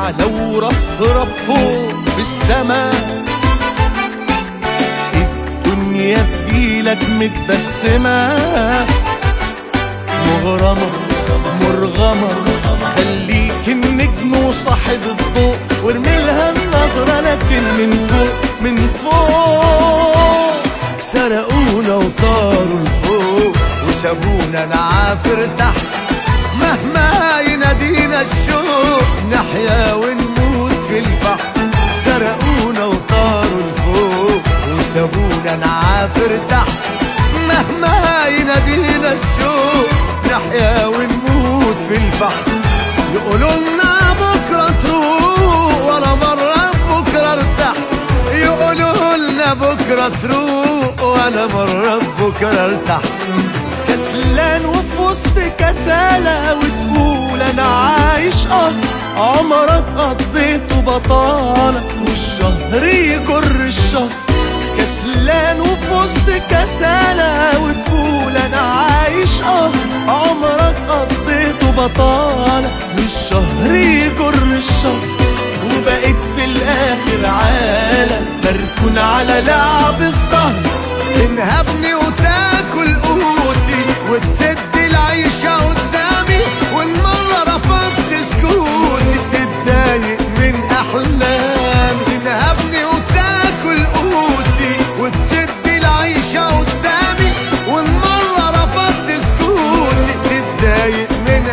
أعلى ورفرف فوق في السماء الدنيا تجيلك متبسمة مغرمة مرغمة خليك النجم وصاحب الضوء وارمي لها النظرة لكن من فوق من فوق سرقونا وطاروا لفوق وسابونا نعافر تحت مهما ينادينا الشوق نحيا ونموت في البحر سرقونا وطاروا لفوق وسابونا نعافر تحت مهما ينادينا الشوق نحيا ونموت في البحر يقولوا لنا بكره تروح ولا مره بكره ارتاح يقولوا لنا بكره تروح ولا مره بكره ارتاح كسلان وفي وسط كسالة وتقول انا عايش اه عمرك قضيته بطالة والشهر يجر الشهر كسلان وفي وسط كسالة وتقول انا عايش اه عمرك قضيته بطالة والشهر يجر الشهر وبقيت في الاخر عالم مركون على لعب السهر تنهبني وتاكل قوتي وتسد العيشة قدامي والمرة رفضت سكوتي تتضايق من أحلامي تنهبني وتاكل قوتي وتسد العيشة قدامي والمرة رفضت سكوتي تتضايق من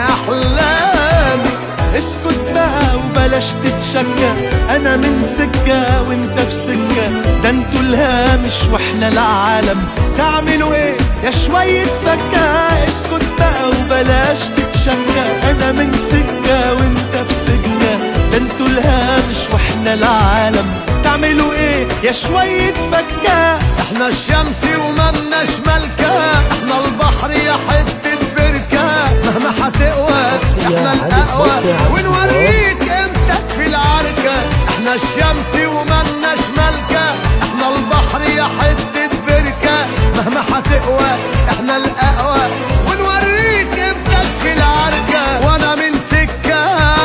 أحلامي اسكت بقى وبلاش تتشجع انا من سكة وانت في سكة ده انتوا الهامش واحنا العالم تعملوا ايه يا شوية فكة اسكت بقى وبلاش تتشجع انا من سكة وانت في سكة ده انتوا الهامش واحنا العالم تعملوا ايه يا شوية فكة احنا الشمس وملناش ملكة احنا البحر يا حتة بركة مهما هتقوى احنا الاقوى ونوريك امتى في العركة احنا الشمس وملناش ملكة احنا البحر يا حتة بركة مهما هتقوى احنا الاقوى ونوريك امتى في العركة وانا من سكة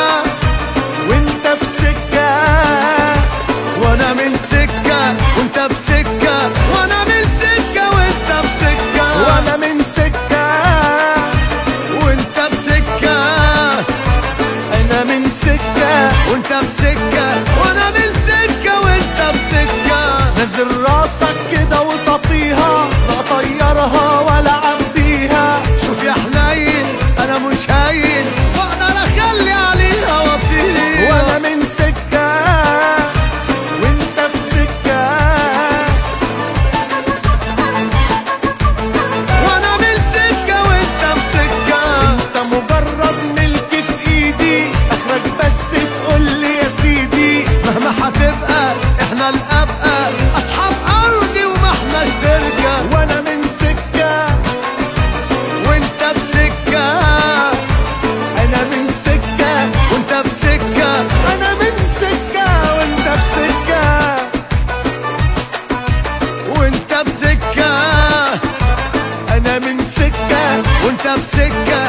وانت في سكة وانا من سكة وانت بسكة وانا من سكة وانت بسكة وانا من سكة وانت بسكة انا من سكة وانت بسكة وانا من سكة وانت بسكة نزل راسك كده وططيها لا طيرها ولا عبيها شوف يا حنين انا مش هين واقدر اخلي عليها واطيها وانا من سكة وانت في سكة وانا من سكة وانت بسكة انت مجرد ملك في ايدي اخرك بس تقول لي يا سيدي مهما هتبقى احنا الابقى اصحاب ارضي وما احناش تركة وانا من سكة وانت بسكة انا من سكة وانت بسكة انا من سكة وانت بسكة وانت بسكة انا من سكة وانت بسكة